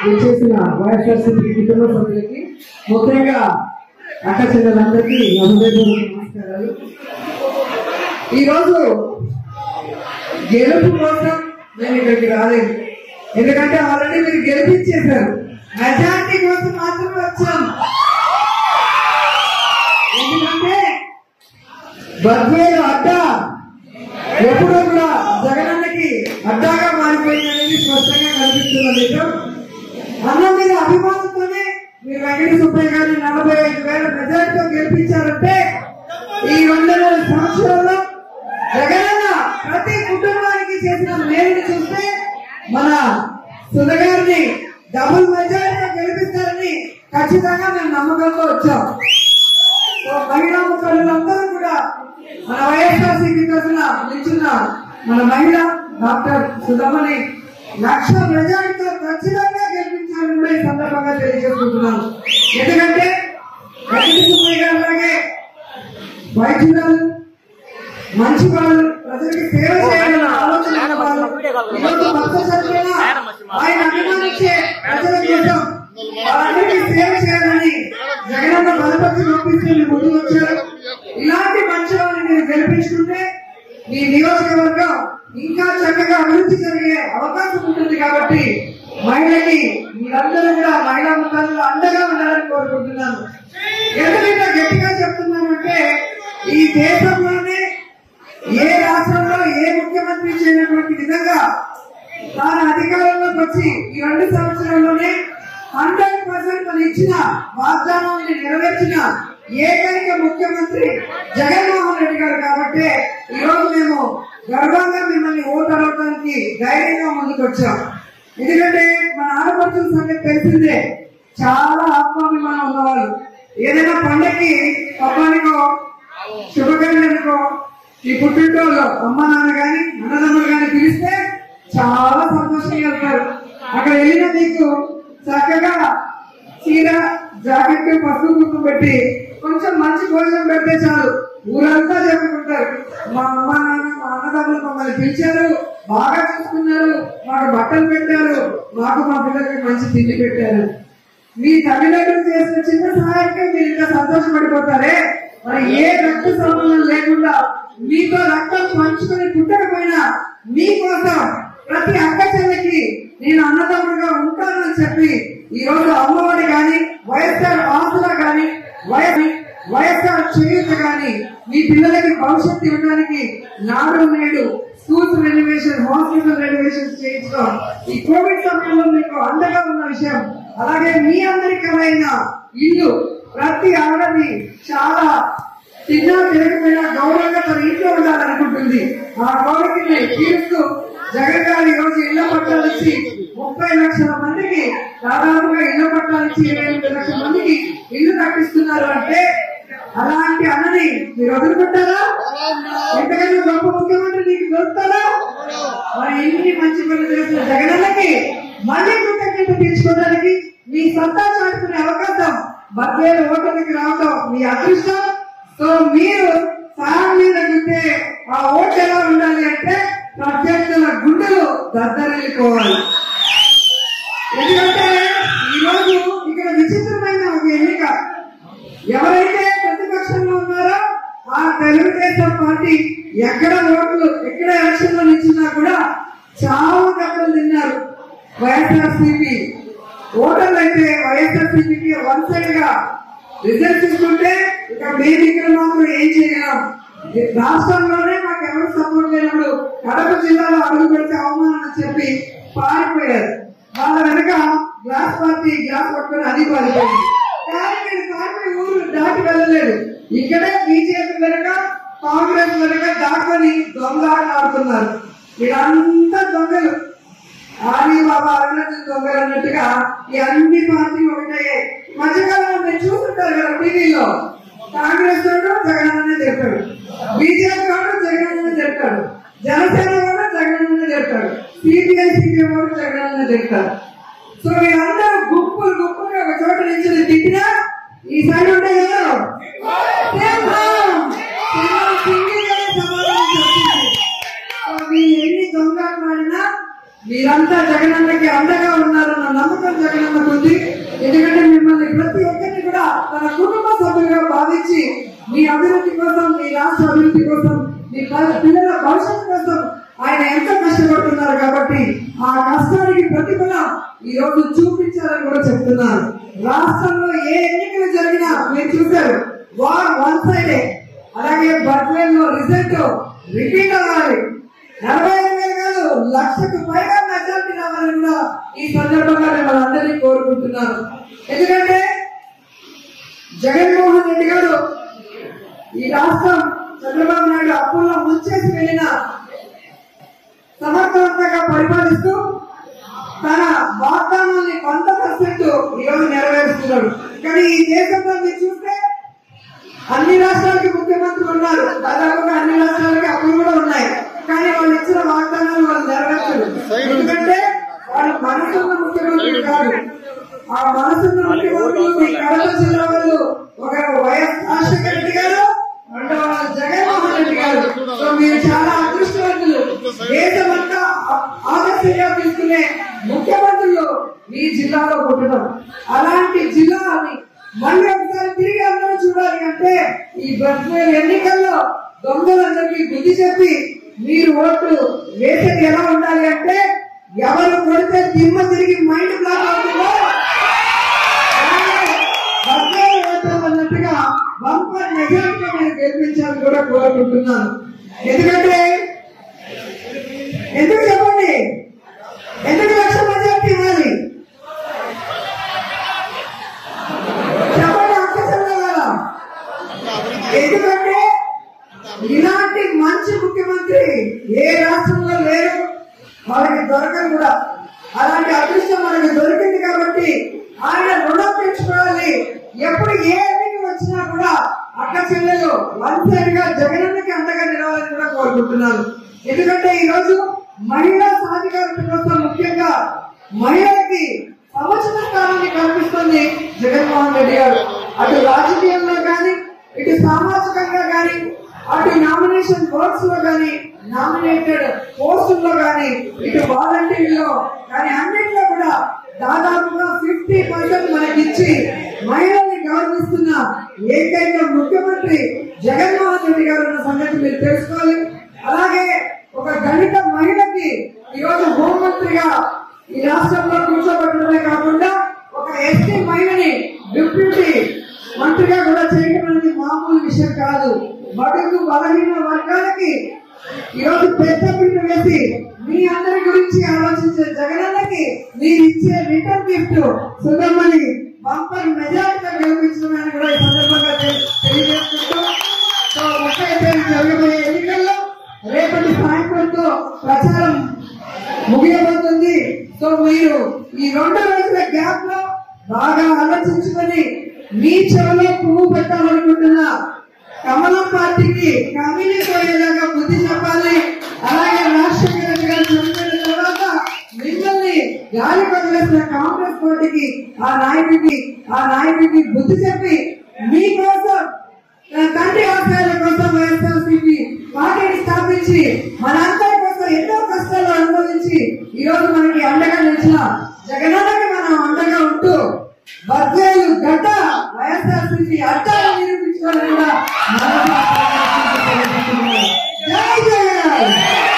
చేసిన వైఎస్ఆర్సీపీ కుటుంబ సభ్యులకి ముఖ్యంగా అక్క చెల్లెలందరికీ నా హృదయపూర్వక నమస్కారాలు ఈరోజు గెలుపు కోసం నేను ఇక్కడికి రాలేదు ఎందుకంటే ఆల్రెడీ మీరు గెలిపించేశారు మెజార్టీ కోసం మాత్రమే వచ్చాం ఎందుకంటే బద్వేలు అడ్డ ఎప్పుడూ కూడా జగనన్నకి అడ్డాగా మారిపోయిందనేది స్పష్టంగా కనిపిస్తున్న నిజం అన్న మీద అభిమానంతోనే మీరు వెంకట సుబ్బయ్య గారిని నలభై ఐదు వేల మెజార్టీతో గెలిపించారంటే ఈ వందల సంవత్సరాల్లో జగనన్న ప్రతి కుటుంబానికి చేసిన మేలుని చూస్తే మన సుధగారిని డబుల్ మెజారిటీగా గెలిపిస్తారని ఖచ్చితంగా మేము నమ్మకంతో వచ్చాం సో మహిళా ముఖండలందరూ కూడా మన వైఎస్ఆర్సీపీ తరఫున నిల్చున్న మన మహిళ డాక్టర్ సుధమని లక్ష మెజారిటీతో ఖచ్చితంగా గెలిపించాలని కూడా ఈ సందర్భంగా తెలియజేసుకుంటున్నాను ఎందుకంటే వెంకట సుబ్బయ్య గారు అలాగే వైద్యురాలు మంచి వాళ్ళు ప్రజలకి సేవ చేయాలన్న ఆలోచన ఉన్న వాళ్ళు ఈరోజు భక్త చనిపోయినా ఆయన అభిమానించే ప్రజల కోసం వాళ్ళందరికీ సేవ చేయాలని జగనన్న బలపరిచి పంపిస్తే మీరు ముందుకు వచ్చారు ఇలాంటి మంచి వాళ్ళని మీరు గెలిపించుకుంటే మీ నియోజకవర్గం ఇంకా చక్కగా అభివృద్ధి జరిగే అవకాశం ఉంటుంది కాబట్టి మహిళకి మీరందరూ కూడా మహిళా ముఖాల్లో అండగా ఉండాలని కోరుకుంటున్నాను ఎందుకంటే గట్టిగా చెప్తున్నానంటే ఈ దేశంలోనే ఏ రాష్ట్రంలో ఏ ముఖ్యమంత్రి చేయనటువంటి విధంగా తాను అధికారంలోకి వచ్చి ఈ రెండు సంవత్సరాల్లోనే హండ్రెడ్ పర్సెంట్ మనం ఇచ్చిన వాగ్దానాన్ని నెరవేర్చిన ఏకైక ముఖ్యమంత్రి జగన్మోహన్ రెడ్డి గారు కాబట్టి ఈ రోజు మేము గర్వంగా మిమ్మల్ని ఓటు అడగడానికి ధైర్యంగా ముందుకు వచ్చాం ఎందుకంటే మన ఆడపడుతుల సంగతి తెలిసిందే చాలా ఆత్మాభిమానం ఉన్నవాళ్ళు ఏదైనా పండగకి పబ్బానికో శుభకార్యానికో ఈ పుట్టింటోళ్ళు అమ్మ నాన్న గాని అన్నదమ్ములు గాని పిలిస్తే చాలా సంతోషంగా వెళ్తారు అక్కడ వెళ్ళిన మీకు చక్కగా చీర జాకెట్ పసుపు కుంకుమ పెట్టి కొంచెం మంచి భోజనం పెడితే చాలు ఊరంతా చెప్పుకుంటారు మా అమ్మ నాన్న మా అన్నదమ్ములు మమ్మల్ని పిలిచారు బాగా చూసుకున్నారు మాకు బట్టలు పెట్టారు మాకు మా పిల్లలకి మంచి తిండి పెట్టారు మీ తల్లిదండ్రులు చేసిన చిన్న సహాయానికి మీరు ఇంకా సంతోషపడిపోతారే మరి ఏ రక్త సంబంధం లేకుండా మీతో రక్తం పంచుకొని పుట్టకపోయినా మీకోసం ప్రతి అక్క చెల్లెకి నేను అన్నదమ్ముడుగా ఉంటానని చెప్పి ఈ రోజు అమ్మఒడి గాని వైఎస్ఆర్ ఆస్తుల గాని వయ- వైఎస్ఆర్ చేయూత గాని మీ పిల్లలకి భవిష్యత్తు ఇవ్వడానికి నాడు నేడు స్కూల్స్ రెనోవేషన్ హాస్పిటల్ రెనోవేషన్ చేయించడం ఈ కోవిడ్ సమయంలో మీకు అండగా ఉన్న విషయం అలాగే మీ అందరికమైన ఇల్లు ప్రతి ఆడది చాలా తిన్నా తిరగకపోయినా గౌరవంగా తన ఇంట్లో ఉండాలనుకుంటుంది ఆ కోరికని తీరుస్తూ జగన్ గారు ఈ రోజు ఇళ్ల పట్టాలు ఇచ్చి ముప్పై లక్షల మందికి దాదాపుగా ఇళ్ల పట్టాలు ఇచ్చి ఇరవై ఎనిమిది లక్షల మందికి ఇల్లు కట్టిస్తున్నారు అంటే అలాంటి అన్నని మీరు వదులుకుంటారా ఎంతకన్నా గొప్ప ముఖ్యమంత్రి నీకు దొరుకుతారా మరి ఇన్ని మంచి పనులు చేసిన జగనన్నకి మళ్ళీ కృతజ్ఞత తీర్చుకోవడానికి మీ సత్తా చాటుకునే అవకాశం బద్వేలు ఓటమికి రావడం మీ అదృష్టం సో మీరు సాయం మీద గుంటే ఆ ఓటు ఎలా ఉండాలి అంటే ప్రత్యర్థుల గుండెలు దద్దరిల్లిపోవాలి ఎందుకంటే ఈ రోజు ఇక్కడ విచిత్రమైన ఒక ఎన్నిక ఎవరైతే ప్రతిపక్షంలో ఉన్నారో ఆ తెలుగుదేశం పార్టీ ఎక్కడ ఓట్లు ఎక్కడ ఎలక్షన్ లో నిలిచినా కూడా చావు దెబ్బలు తిన్నారు వైఎస్ఆర్సీపీ ఓటర్లు అయితే వైఎస్ఆర్సీపీకి వన్ సైడ్ గా రిజల్ట్ చూసుకుంటే ఇక మేము ఇక్కడ మాత్రం ఏం చేయగలం రాష్ట్రంలోనే మాకు ఎవరు సపోర్ట్ లేనప్పుడు కడప జిల్లాలో అడుగు పెడితే అవమానం అని చెప్పి పారిపోయారు వాళ్ళ వెనక గ్లాస్ పార్టీ గ్లాస్ పట్టుకుని అది పారిపోయింది కానీ మీరు పార్టీ ఊరు దాటి వెళ్ళలేదు ఇక్కడే బీజేపీ వెనక కాంగ్రెస్ వెనక దాటుకొని దొంగ ఆటలు ఆడుతున్నారు వీళ్ళంతా దొంగలు ఆది బాబా అరుణాచల్ దొంగలు అన్నట్టుగా ఈ అన్ని పార్టీలు ఒకటే మధ్యకాలంలో మీరు చూస్తుంటారు కదా టీవీలో కాంగ్రెస్ వాడు జగనన్నే చెప్పాడు బీజేపీ వాడు జగనన్నే చెప్తాడు జనసేన వాడు జగనన్నే చెప్తాడు సిపిఐ సిపిఎం వాడు జగనన్నే చెప్తాడు సో వీళ్ళందరూ గుంపులు గుంపులుగా ఒక చోట నుంచి తిట్టినా ఈ సైడ్ ఉంటే ఎవరు సింహం! సింహం సింగిల్గానే సమాధానం చెప్తుంది. సో మీరు ఎన్ని దొంగలు ఆడినా మీరంతా జగనన్నకి అండగా ఉన్నారన్న నమ్మకం జగన్ తన కుటుంబ సభ్యులుగా భావించి మీ అభివృద్ధి కోసం మీ రాష్ట్ర అభివృద్ధి కోసం మీ ప- పిల్లల భవిష్యత్తు కోసం ఆయన ఎంతో కష్టపడుతున్నారు కాబట్టి ఆ కష్టానికి ప్రతిఫలం ఈ రోజు చూపించాలని కూడా చెప్తున్నారు రాష్ట్రంలో ఏ ఎన్నికలు జరిగినా మీరు చూశారు వార్ వన్ సైడే అలాగే బర్త్వేలో రిజల్ట్ రిపీట్ అవ్వాలి నలభై ఐదు వేలు కాదు లక్షకు పైగా మెజార్టీ రావాలని కూడా ఈ సందర్భంగా నేను వాళ్ళందరినీ కోరుకుంటున్నాను ఎందుకంటే జగన్మోహన్ రెడ్డి గారు ఈ రాష్ట్రం చంద్రబాబు నాయుడు అప్పుల్లో ముంచేసి వెళ్ళిన సమర్థవంతంగా పరిపాలిస్తూ తన వాగ్దానాన్ని వంద పర్సెంట్ ఈరోజు నెరవేరుస్తున్నాడు కానీ ఈ దేశంలో మీరు చూస్తే అన్ని రాష్ట్రాలకి ముఖ్యమంత్రులు ఉన్నారు దాదాపుగా అన్ని రాష్ట్రాలకి అప్పులు కూడా ఉన్నాయి కానీ వాళ్ళు ఇచ్చిన వాగ్దానాలు వాళ్ళు నెరవేర్చరు ఎందుకంటే వాళ్ళు మనసున్న ముఖ్యమంత్రులు కాదు ఆ మనసున్న ముఖ్యమంత్రులు ఈ కడప జిల్లా వాళ్ళు ఒకరు వైఎస్ రాజశేఖర రెడ్డి గారు రెండవ వాళ్ళు జగన్మోహన్ రెడ్డి గారు సో మీరు చాలా అదృష్టవంతులు దేశమంతా ఆ- ఆదర్శంగా తీసుకునే ముఖ్యమంత్రులు ఈ జిల్లాలో పుట్టడం అలాంటి జిల్లాని మళ్ళీ ఒకసారి తిరిగి అందరూ చూడాలి అంటే ఈ బర్త్డే ఎన్నికల్లో దొంగలందరికీ బుద్ధి చెప్పి మీరు ఓట్లు వేసేది ఎలా ఉండాలి అంటే ఎవరు కొడితే దిమ్మ తిరిగి మైండ్ బ్లాక్ అవుతుందో బర్త్డే ఓటర్ అన్నట్టుగా బంపర్ మెజారిటీగా నేను గెలిపించాలని కూడా కోరుకుంటున్నాను ఎందుకంటే ఎందుకు చెప్పండి ఎందుకు లక్ష మెజారిటీ ఇవ్వాలి చెప్పండి అక్కసంగా కదా ఎందుకంటే ఇలాంటి మంచి ముఖ్యమంత్రి ఏ రాష్ట్రంలో లేరు మనకి దొరకదు కూడా అలాంటి అదృష్టం మనకి దొరికింది కాబట్టి ఆయన రుణం తెచ్చుకోవాలి ఎప్పుడు ఏ ఎన్నిక వచ్చినా కూడా అక్క చెల్లెలు వన్ సైడ్ గా జగనన్నకి అండగా నిలవాలని కూడా కోరుకుంటున్నాను ఎందుకంటే ఈ రోజు మహిళా సాధికారత కోసం ముఖ్యంగా మహిళలకి సముచిత స్థానాన్ని కల్పిస్తుంది జగన్మోహన్ రెడ్డి గారు అటు రాజకీయంలో కానీ ఇటు సామాజికంగా కానీ అటు నామినేషన్ వర్క్స్ లో కానీ నామినేటెడ్ పోస్టుల్లో కానీ ఇటు వాలంటీర్లో కానీ అన్నింటిలో కూడా దాదాపుగా ఫిఫ్టీ పర్సెంట్ మనకిచ్చి మహిళల్ని గౌరవిస్తున్న ఏకైక ముఖ్యమంత్రి జగన్మోహన్ రెడ్డి గారు ఉన్న సంగతి మీరు తెలుసుకోవాలి అలాగే ఒక దళిత మహిళకి ఈరోజు హోంమంత్రిగా ఈ రాష్ట్రంలో కూర్చోబెట్టడమే కాకుండా ఒక ఎస్టీ మహిళని డిప్యూటీ మంత్రిగా కూడా చేయడం అనేది మామూలు విషయం కాదు బడుగు బలహీన వర్గాలకి ఈరోజు పెద్ద పీట వేసి మీ అందరి గురించి ఆలోచించే జగనన్నకి మీరు ఇచ్చే రిటర్న్ గిఫ్ట్ సుగమ్మని బంపర్ మెజారిటీగా గెలిపించడం కూడా ఈ సందర్భంగా తెలి- తెలియజేసుకుంటూ సో ముప్పై తేదీ జరగబోయే ఎన్నికల్లో రేపటి సాయంత్రంతో ప్రచారం ముగియబోతుంది సో మీరు ఈ రెండు రోజుల గ్యాప్ లో బాగా ఆలోచించుకొని మీ చెవిలో పువ్వు పెట్టాలనుకుంటున్న కమలం పార్టీకి కమిలిపోయేలాగా బుద్ధి చెప్పాలి అలాగే రాజశేఖర రెడ్డి గారు చనిపోయిన తర్వాత మిమ్మల్ని గాలి వదిలేసిన కాంగ్రెస్ పార్టీకి ఆ నాయకుడికి ఆ నాయకుడికి బుద్ధి చెప్పి మీకోసం ఆ తండ్రి ఆశయాల కోసం వైఎస్ఆర్సీపీ పార్టీని స్థాపించి మనందరి కోసం ఎన్నో కష్టాలు అనుభవించి ఈ రోజు మనకి అండగా నిలిచిన జగనన్నకి మనం అండగా ఉంటూ బద్వేలు గడ్డ వైఎస్ఆర్సీపీ అడ్డాలు నిరూపించుకోవాలని కూడా మరొక జై జగన్